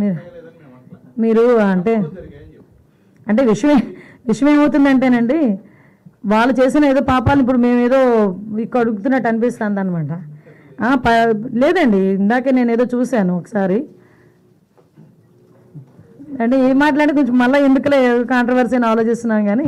మీరు మీరు అంటే అంటే విషయం విషయం ఏమవుతుందంటేనండి వాళ్ళు చేసిన ఏదో పాపాలు ఇప్పుడు మేము ఏదో ఇక్కడ అడుగుతున్నట్టు అనిపిస్తుంది అనమాట లేదండి ఇందాకే నేను ఏదో చూశాను ఒకసారి అంటే ఏం మాట్లాడి కొంచెం మళ్ళీ ఎందుకులే కాంట్రవర్సీ అని ఆలోచిస్తున్నాం కానీ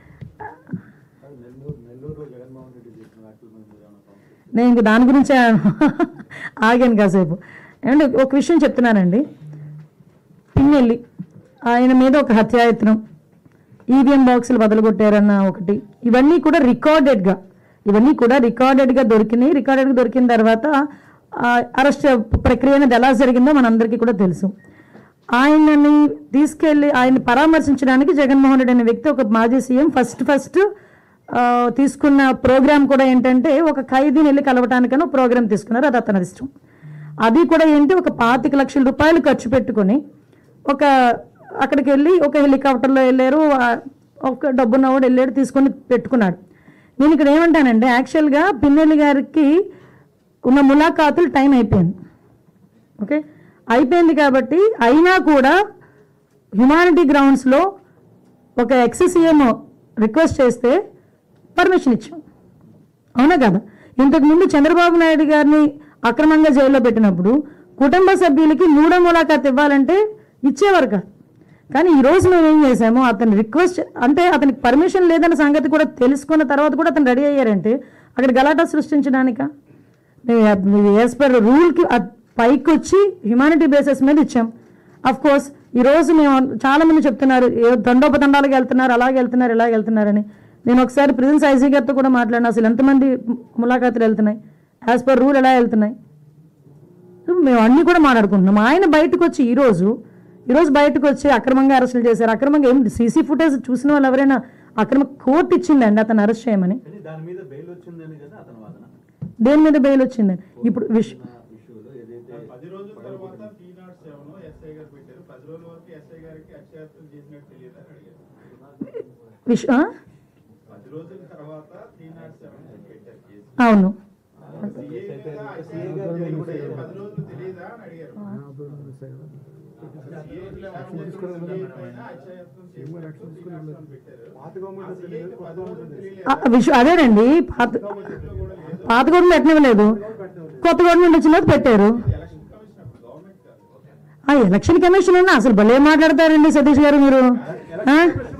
నేను ఇంక దాని గురించే ఆగాను కాసేపు ఏమంటే ఒక విషయం చెప్తున్నానండి పిన్నెల్లి ఆయన మీద ఒక హత్యాయత్నం ఈవీఎం బాక్సులు బదలగొట్టారన్న ఒకటి ఇవన్నీ కూడా రికార్డెడ్గా ఇవన్నీ కూడా రికార్డెడ్గా దొరికినాయి రికార్డెడ్గా దొరికిన తర్వాత అరెస్ట్ ప్రక్రియ అనేది ఎలా జరిగిందో మనందరికీ కూడా తెలుసు ఆయనని తీసుకెళ్ళి ఆయన పరామర్శించడానికి జగన్మోహన్ రెడ్డి అనే వ్యక్తి ఒక మాజీ సీఎం ఫస్ట్ ఫస్ట్ ఆ, తీసుకున్న ప్రోగ్రామ్ కూడా ఏంటంటే ఒక ఖైదీని వెళ్ళి కలవటానికని ఒక ప్రోగ్రామ్ తీసుకున్నారు అది అతని ఇష్టం అది కూడా ఏంటి ఒక పాతిక లక్షల రూపాయలు ఖర్చు పెట్టుకొని ఒక అక్కడికి వెళ్ళి ఒక హెలికాప్టర్లో వెళ్ళారు ఆ, ఒక డబ్బున్నవాడు వెళ్ళాడు తీసుకొని పెట్టుకున్నాడు నేను ఇక్కడ ఏమంటానంటే యాక్చువల్గా పిన్నెల్లి గారికి ఉన్న ములాఖాతులు టైం అయిపోయింది ఓకే అయిపోయింది కాబట్టి అయినా కూడా హ్యుమానిటీ గ్రౌండ్స్లో ఒక ఎక్స్సీఎం రిక్వెస్ట్ చేస్తే పర్మిషన్ ఇచ్చాం అవునా కదా ఇంతకుముందు చంద్రబాబు నాయుడు గారిని అక్రమంగా జైల్లో పెట్టినప్పుడు కుటుంబ సభ్యులకి మూడో ములాఖాత్ ఇవ్వాలంటే ఇచ్చేవారు కాదు కానీ ఈ రోజు మేము ఏం చేసాము అతని రిక్వెస్ట్ అంటే అతనికి పర్మిషన్ లేదన్న సంగతి కూడా తెలుసుకున్న తర్వాత కూడా అతను రెడీ అయ్యారంటే అక్కడ గలాటా సృష్టించడానిక యాజ్ పర్ రూల్కి పైకి వచ్చి హ్యుమానిటీ బేసిస్ మీద ఇచ్చాం అఫ్ కోర్స్ ఈ రోజు మేము చాలా మంది చెప్తున్నారు ఏ దండోపదండాలకు వెళ్తున్నారు అలాగే వెళ్తున్నారు ఇలాగ వెళ్తున్నారని నేను ఒకసారి ప్రిజెన్స్ ఐజీ గారితో కూడా మాట్లాడిన అసలు ఎంతమంది ములాఖాతులు వెళ్తున్నాయి యాజ్ పర్ రూల్ ఎలా వెళ్తున్నాయి సో మేము అన్నీ కూడా మాట్లాడుకుంటున్నాం ఆయన బయటకు వచ్చి ఈరోజు ఈరోజు బయటకు వచ్చి అక్రమంగా అరెస్టులు చేశారు అక్రమంగా ఏం సీసీ ఫుటేజ్ చూసిన వాళ్ళు ఎవరైనా అక్రమ కోర్టు ఇచ్చిందండి అతను అరెస్ట్ చేయమని కానీ దాని మీద బెయిల్ వచ్చిందని కదా అతని వాదన దేని మీద బెయిల్ వచ్చిందండి ఇప్పుడు విష్ ఇష్యూలో ఏదైతే పది రోజుల తర్వాత టీ నాట్ సెవెన్ ఎస్ఐ గారు పెట్టారు పది రోజుల వరకు ఎస్ఐ గారికి అత్యాచారం చేసినట్టు తెలియదు అని అడిగారు విష్ ఆ? పది రోజుల తర్వాత త్రీ నాట్ సెవెన్ పెట్టారు కేసు అవును CA కదా, ICA గారు తెలియదు, పది రోజులు తెలియదా అని అడిగారు CA పైన అత్యాచారం చేసినట్టు త్రీ నాట్ సెవెన్ పెట్టారు ఆ CA కి పది రోజులు తెలియలేదు ఆ, విష్ అదేనండి పాత బడ్జెట్లో కూడా లేదు పాత గవర్నమెంట్ ఎట్టనివ్వలేదు కొత్త గవర్నమెంట్ వచ్చిన తర్వాత పెట్టారు ఎలక్షన్ కమిషన్ అప్పుడు గవర్నమెంట్ కాదు ఆ ఎలక్షన్ కమిషన్ అన్న అసలు భలే మాట్లాడతారండి సతీష్ గారు మీరు ఆ?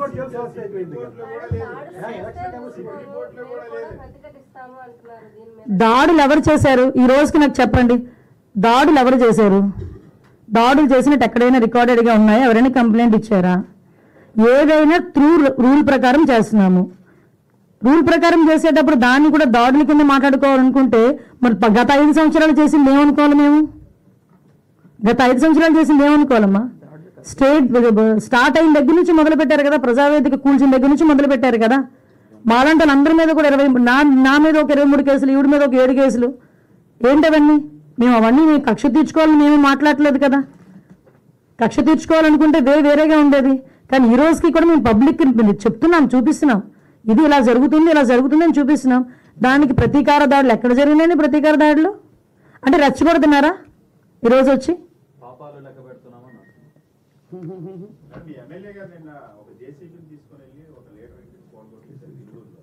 ప్రతిఘటిస్తాము అంటున్నారు దీని మీద దాడులు ఎవరు చేశారు ఈ రోజుకి నాకు చెప్పండి దాడులు ఎవరు చేశారు దాడులు చేసినట్టు ఎక్కడైనా రికార్డెడ్గా ఉన్నాయా ఎవరైనా కంప్లైంట్ ఇచ్చారా ఏదైనా త్రూ రూల్ ప్రకారం చేస్తున్నాము రూల్ ప్రకారం చేసేటప్పుడు దాన్ని కూడా దాడుల కింద మాట్లాడుకోవాలనుకుంటే మరి ప- గత ఐదు సంవత్సరాలు చేసింది ఏమనుకోవాలి మేము గత ఐదు సంవత్సరాలు చేసింది ఏమనుకోవాలమ్మా స్టేట్ స్టార్ట్ అయిన దగ్గర నుంచి మొదలు పెట్టారు కదా ప్రజావేదిక కూల్చిన దగ్గర నుంచి మొదలు పెట్టారు కదా మాలాంటి వాళ్ళందరి మీద కూడా ఇరవై నా నా మీద ఒక ఇరవై మూడు కేసులు ఈవిడి మీద ఒక ఏడు కేసులు ఏంటవన్నీ మేము అవన్నీ మేము కక్ష తీర్చుకోవాలని మేము మాట్లాడలేదు కదా కక్ష తీర్చుకోవాలనుకుంటే వే వేరేగా ఉండేది కానీ ఈ రోజుకి కూడా మేము పబ్లిక్ చెప్తున్నాం చూపిస్తున్నాం ఇది ఇలా జరుగుతుంది ఇలా జరుగుతుంది అని చూపిస్తున్నాం దానికి ప్రతీకార దాడులు ఎక్కడ జరిగినాయి ప్రతీకార దాడులు అంటే రెచ్చగొడుతున్నారా ఈరోజు వచ్చి పాపాలు లెక్క పెడుతున్నామని మీ ఎమ్మెల్యే గారు నిన్న ఒక జేసీబీని తీసుకొని వెళ్ళి ఒక లీటర్ ఇంటికి పోగొట్టేశారు నెల్లూరులో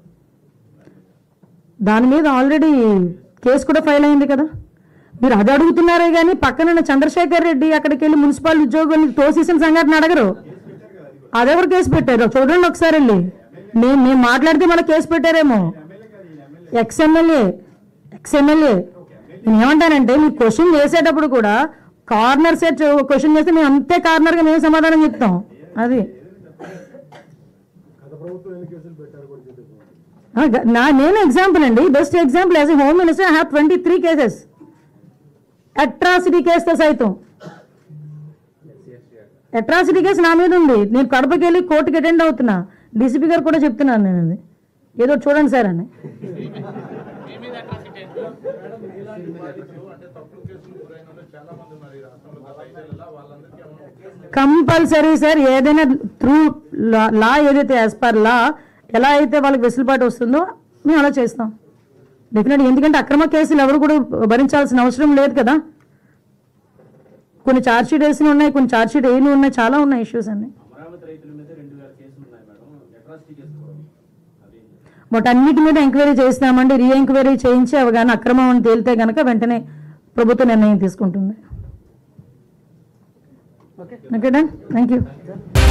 దాని మీద ఆల్రెడీ కేసు కూడా ఫైల్ అయింది కదా మీరు అది అడుగుతున్నారే కానీ పక్కన చంద్రశేఖర్ రెడ్డి అక్కడికి వెళ్ళి మున్సిపల్ ఉద్యోగుల్ని తోసేసిన సంఘటన అడగరు అదెవరు కేసు పెట్టారు చూడండి ఒకసారి వెళ్ళి మేము మేము మాట్లాడితే మళ్ళీ కేసు పెట్టారేమో ఎక్స్ ఎమ్మెల్యే ఎక్స్ ఎమ్మెల్యే నేను ఏమంటానంటే మీరు క్వశ్చన్ చేసేటప్పుడు కూడా కార్నర్ సెట్ క్వశ్చన్ చేస్తే మేము అంతే కార్నర్గా మేము సమాధానం చెప్తాం అది ఆ, గ- నా నేను ఎగ్జాంపుల్ అండి best example as a home minister I have twenty three cases atrocity కేసుతో సైతం అట్రాసిటీ కేసు నా మీద ఉంది నేను కడపకి వెళ్ళి కోర్టుకి అటెండ్ అవుతున్నా డీసీపీ గారు కూడా చెప్తున్నాను నేను అది ఏదో చూడండి సార్ అని కంపల్సరీ సార్ ఏదైనా త్రూ లా ఏదైతే యాజ్ పర్ లా ఎలా అయితే వాళ్ళకి వెసులుబాటు వస్తుందో మేము అలా చేస్తాం డెఫినెట్ ఎందుకంటే అక్రమ కేసులు ఎవరు కూడా భరించాల్సిన అవసరం లేదు కదా కొన్ని ఛార్జ్ షీట్ వేసిన ఉన్నాయి కొన్ని ఛార్జ్ షీట్ వేయని ఉన్నాయి చాలా ఉన్నాయి ఇష్యూస్ అన్ని అమరావతి రైతుల మీద రెండు వేల కేసులు ఉన్నాయి మేడం అట్రాసిటీ కేసు కూడా ఉంది. అది బట్ అన్నిటి మీద ఎంక్వైరీ చేస్తామండి రీ ఎంక్వైరీ చేయించి అవి కానీ అక్రమం అని తేలితే కనుక వెంటనే ప్రభుత్వ నిర్ణయం తీసుకుంటుంది ఓకే థ్యాంక్ యూ